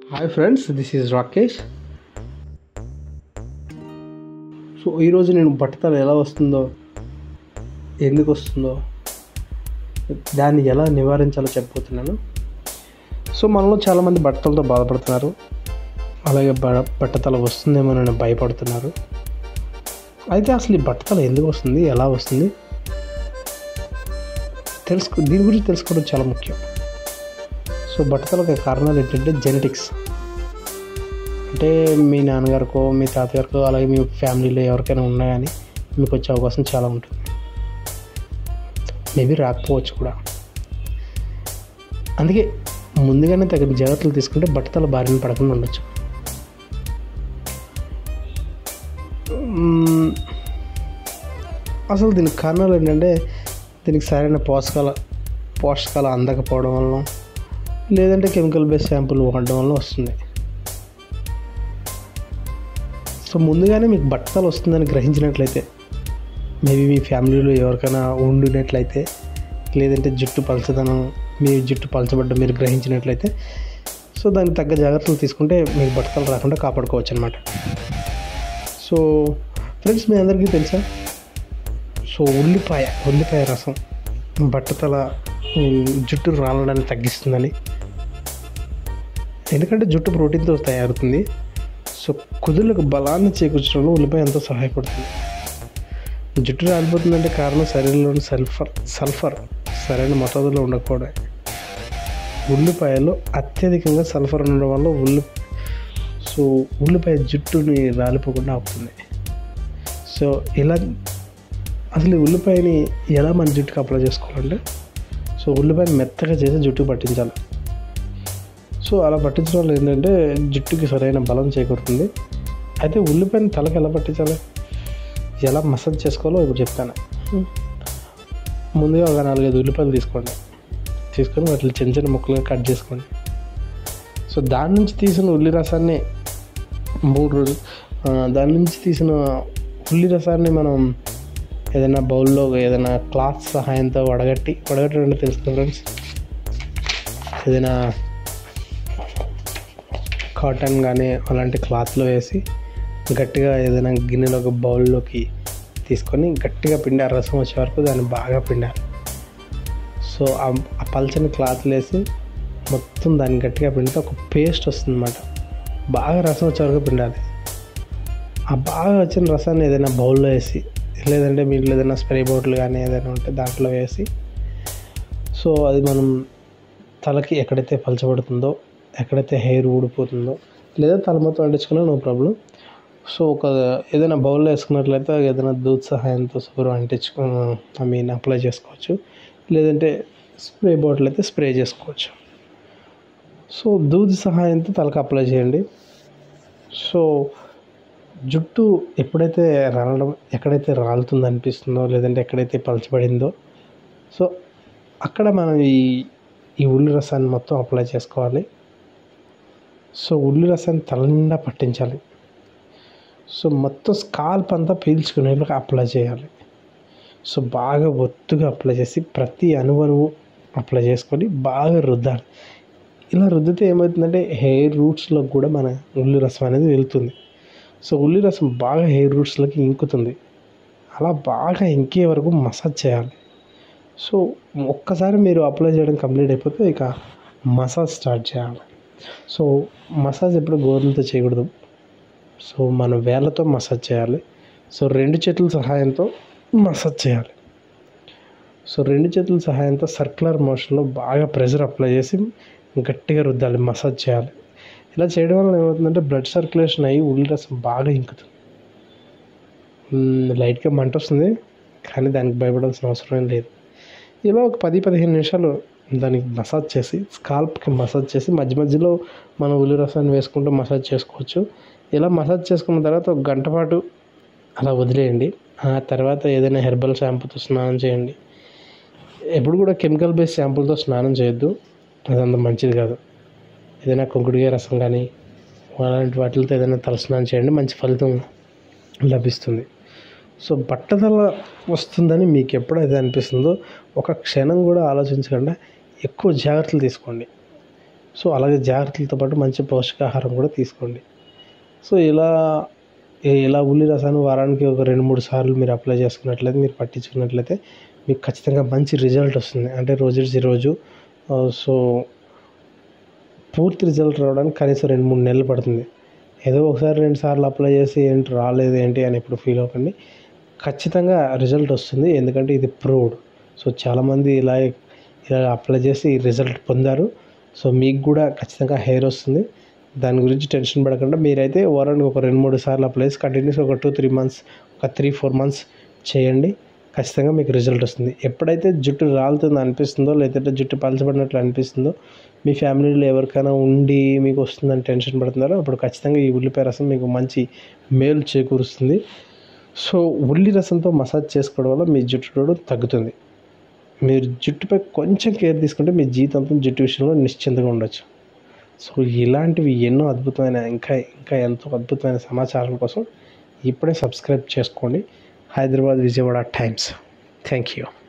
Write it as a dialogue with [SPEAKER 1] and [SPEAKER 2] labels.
[SPEAKER 1] Hi friends this is Rakesh so ఈరోజు నేను బట్టతల ఎలా వస్తుందో ఎందుకు వస్తుందో దాన్ని ఎలా నివారించాలో చెప్పబోతున్నాను సో మనలో చాలామంది బట్టలతో బాధపడుతున్నారు అలాగే బ బట్టతల వస్తుందేమోనని భయపడుతున్నారు అయితే అసలు ఈ బట్టతల ఎందుకు వస్తుంది ఎలా వస్తుంది తెలుసుకో దీని గురించి తెలుసుకోవడం చాలా ముఖ్యం సో బట్టతలకు కారణాలు ఏంటంటే జెనెటిక్స్ అంటే మీ నాన్నగారికో మీ తాతగారికో అలాగే మీ ఫ్యామిలీలో ఎవరికైనా ఉన్నా కానీ మీకు వచ్చే అవకాశం చాలా ఉంటుంది మేబీ రాకపోవచ్చు కూడా అందుకే ముందుగానే తగిన జాగ్రత్తలు తీసుకుంటే బట్టతల బారిన పడకుండా ఉండొచ్చు మ్మ్. అసలు దీనికి కారణాలు ఏంటంటే దీనికి సరైన పోషకాల పోషకాలు అందకపోవడం వలన లేదంటే కెమికల్ బేస్ శాంపుల్ వాడడం వల్ల వస్తుంది సో ముందుగానే మీకు బట్టలు వస్తుందని గ్రహించినట్లయితే మేబీ మీ ఫ్యామిలీలో ఎవరికైనా ఉండినట్లయితే లేదంటే జుట్టు పలచదనం మీ జుట్టు పలచబడ్డం మీరు గ్రహించినట్లయితే సో దానికి తగ్గ జాగ్రత్తలు తీసుకుంటే మీకు బట్టలు రాకుండా కాపాడుకోవచ్చు అనమాట సో ఫ్రెండ్స్ మీ అందరికీ తెలుసా సో ఉల్లిపాయ ఉల్లిపాయ రసం బట్టతల ఉమ్, జుట్టు రాలడాన్ని తగ్గిస్తుందని ఎందుకంటే జుట్టు ప్రోటీన్తో తయారవుతుంది సో కుదులకు బలాన్ని చేకూర్చడంలో ఉల్లిపాయ ఎంతో సహాయపడుతుంది జుట్టు రాలిపోతుందంటే కారణం శరీరంలోని సల్ఫర్ సల్ఫర్ సరైన మోతాదులో ఉండకపోవడం ఉల్లిపాయలో అత్యధికంగా సల్ఫర్ ఉండడం వల్ల ఉల్లి సో ఉల్లిపాయ జుట్టుని రాలిపోకుండా ఆపుతుంది సో ఇలా అసలు ఈ ఉల్లిపాయని ఎలా మన జుట్టుకి అప్లై చేసుకోవాలంటే సో ఉల్లిపాయని మెత్తగా చేసి జుట్టుకు పట్టించాలి సో అలా పట్టించడం వల్ల ఏంటంటే జుట్టుకి సరైన బలం చేకూరుతుంది అయితే ఉల్లిపాయని తలకి ఎలా పట్టించాలి ఎలా మసాజ్ చేసుకోవాలో ఇప్పుడు చెప్తాను ముందుగా ఒక నాలుగైదు ఉల్లిపాయలు తీసుకోండి తీసుకొని వాటిని చిన్న చిన్న ముక్కలుగా కట్ చేసుకోండి సో దాని నుంచి తీసిన ఉల్లి రసాన్ని మూడు రోజులు ఆ, దాని నుంచి తీసిన ఉల్లి రసాన్ని మనం ఏదైనా బౌల్లో ఏదైనా క్లాత్ సహాయంతో వడగట్టి వడగట్టడం అంటే తెలుస్తుంది ఫ్రెండ్స్ ఏదైనా కాటన్ కానీ అలాంటి క్లాత్లో వేసి గట్టిగా ఏదైనా గిన్నెలో ఒక బౌల్లోకి తీసుకొని గట్టిగా పిండి ఆ రసం వచ్చే వరకు దాన్ని బాగా పిండాలి సో ఆ ఆ పల్చని క్లాత్లు వేసి మొత్తం దాన్ని గట్టిగా పిండితే ఒక పేస్ట్ వస్తుందన్నమాట బాగా రసం వచ్చే వరకు పిండాలి ఆ బాగా వచ్చిన రసాన్ని ఏదైనా బౌల్లో వేసి లేదంటే మీ ఇంట్లో ఏదైనా స్ప్రే బాటిల్ కానీ ఏదైనా ఉంటే దాంట్లో వేసి సో అది మనం తలకి ఎక్కడైతే పలచబడుతుందో ఎక్కడైతే హెయిర్ ఊడిపోతుందో లేదా తల మొత్తం అంటించుకున్నా నో ప్రాబ్లం సో ఒక ఏదైనా బౌల్లో వేసుకున్నట్లయితే ఏదైనా దూద్ సహాయంతో శుభ్రం అంటించుకో ఐ మీన్ అప్లై చేసుకోవచ్చు లేదంటే స్ప్రే బాటిల్ అయితే స్ప్రే చేసుకోవచ్చు సో దూద్ సహాయంతో తలకు అప్లై చేయండి సో జుట్టు ఎప్పుడైతే రాలడం ఎక్కడైతే రాలుతుంది అనిపిస్తుందో లేదంటే ఎక్కడైతే పలచబడిందో సో అక్కడ మనం ఈ ఈ ఉల్లి రసాన్ని మొత్తం అప్లై చేసుకోవాలి సో ఉల్లి రసాన్ని తల నిండా పట్టించాలి సో మొత్తం స్కాల్ప్ అంతా పీల్చుకునేలాగా అప్లై చేయాలి సో బాగా ఒత్తుగా అప్లై చేసి ప్రతి అణువణువు అప్లై చేసుకొని బాగా రుద్దాలి ఇలా రుద్దితే ఏమవుతుందంటే హెయిర్ రూట్స్లో కూడా మన ఉల్లి రసం అనేది వెళ్తుంది సో ఉల్లి రసం బాగా హెయిర్ రూట్స్లోకి ఇంకుతుంది అలా బాగా ఇంకే వరకు మసాజ్ చేయాలి సో ఒక్కసారి మీరు అప్లై చేయడం కంప్లీట్ అయిపోతే ఇక మసాజ్ స్టార్ట్ చేయాలి సో మసాజ్ ఎప్పుడు గోర్లతో చేయకూడదు సో మన వేళ్ళతో మసాజ్ చేయాలి సో రెండు చేతుల సహాయంతో మసాజ్ చేయాలి సో రెండు చేతుల సహాయంతో సర్క్యులర్ మోషన్లో బాగా ప్రెషర్ అప్లై చేసి గట్టిగా రుద్దాలి మసాజ్ చేయాలి ఇలా చేయడం వల్ల ఏమవుతుందంటే బ్లడ్ సర్క్యులేషన్ అయ్యి ఉల్లి రసం బాగా ఇంకుతుంది మ్మ్, లైట్గా మంట వస్తుంది కానీ దానికి భయపడాల్సిన అవసరం ఏం లేదు ఇలా ఒక పది పదిహేను నిమిషాలు దానికి మసాజ్ చేసి స్కాల్ప్కి మసాజ్ చేసి మధ్య మధ్యలో మన ఉల్లి రసాన్ని వేసుకుంటూ మసాజ్ చేసుకోవచ్చు ఇలా మసాజ్ చేసుకున్న తర్వాత ఒక గంట పాటు అలా వదిలేయండి ఆ తర్వాత ఏదైనా హెర్బల్ షాంపూతో స్నానం చేయండి ఎప్పుడు కూడా కెమికల్ బేస్ షాంపూలతో స్నానం చేయొద్దు అది అంత మంచిది కాదు ఏదైనా కుంకుడుకాయ రసం కానీ అలాంటి వాటితో ఏదైనా తలస్నానం చేయండి మంచి ఫలితం లభిస్తుంది సో బట్టతల వస్తుందని మీకు ఎప్పుడైతే అనిపిస్తుందో ఒక క్షణం కూడా ఆలోచించకుండా ఎక్కువ జాగ్రత్తలు తీసుకోండి సో అలాగే జాగ్రత్తలతో పాటు మంచి పౌష్టికాహారం కూడా తీసుకోండి సో ఇలా ఇలా ఉల్లి రసాన్ని వారానికి ఒక రెండు మూడు సార్లు మీరు అప్లై చేసుకున్నట్లయితే మీరు పట్టించుకున్నట్లయితే మీకు ఖచ్చితంగా మంచి రిజల్ట్ వస్తుంది అంటే రోజు రోజు సో పూర్తి రిజల్ట్ రావడానికి కనీసం రెండు మూడు నెలలు పడుతుంది ఏదో ఒకసారి రెండు సార్లు అప్లై చేసి ఏంటి రాలేదు ఏంటి అని ఇప్పుడు ఫీల్ అవ్వకండి ఖచ్చితంగా రిజల్ట్ వస్తుంది ఎందుకంటే ఇది ప్రూవ్డ్ సో చాలామంది ఇలా ఇలా అప్లై చేసి రిజల్ట్ పొందారు సో మీకు కూడా ఖచ్చితంగా హెయిర్ వస్తుంది దాని గురించి టెన్షన్ పడకుండా మీరైతే వారానికి ఒక రెండు మూడు సార్లు అప్లై చేసి కంటిన్యూస్ ఒక టూ త్రీ మంత్స్ ఒక త్రీ ఫోర్ మంత్స్ చేయండి ఖచ్చితంగా మీకు రిజల్ట్ వస్తుంది ఎప్పుడైతే జుట్టు రాలుతుందో అనిపిస్తుందో లేదంటే జుట్టు పలచబడినట్లు అనిపిస్తుందో మీ ఫ్యామిలీలో ఎవరికైనా ఉండి మీకు వస్తుందని టెన్షన్ పడుతున్నారో అప్పుడు ఖచ్చితంగా ఈ ఉల్లిపాయ రసం మీకు మంచి మేలు చేకూరుస్తుంది సో ఉల్లి రసంతో మసాజ్ చేసుకోవడం వల్ల మీ జుట్టు తగ్గుతుంది మీరు జుట్టుపై కొంచెం కేర్ తీసుకుంటే మీ జీవితాంతం జుట్టు విషయంలో నిశ్చింతగా ఉండొచ్చు సో ఇలాంటివి ఎన్నో అద్భుతమైన ఇంకా ఇంకా ఎంతో అద్భుతమైన సమాచారం కోసం ఇప్పుడే సబ్స్క్రైబ్ చేసుకోండి Hyderabad Vijayawada times thank you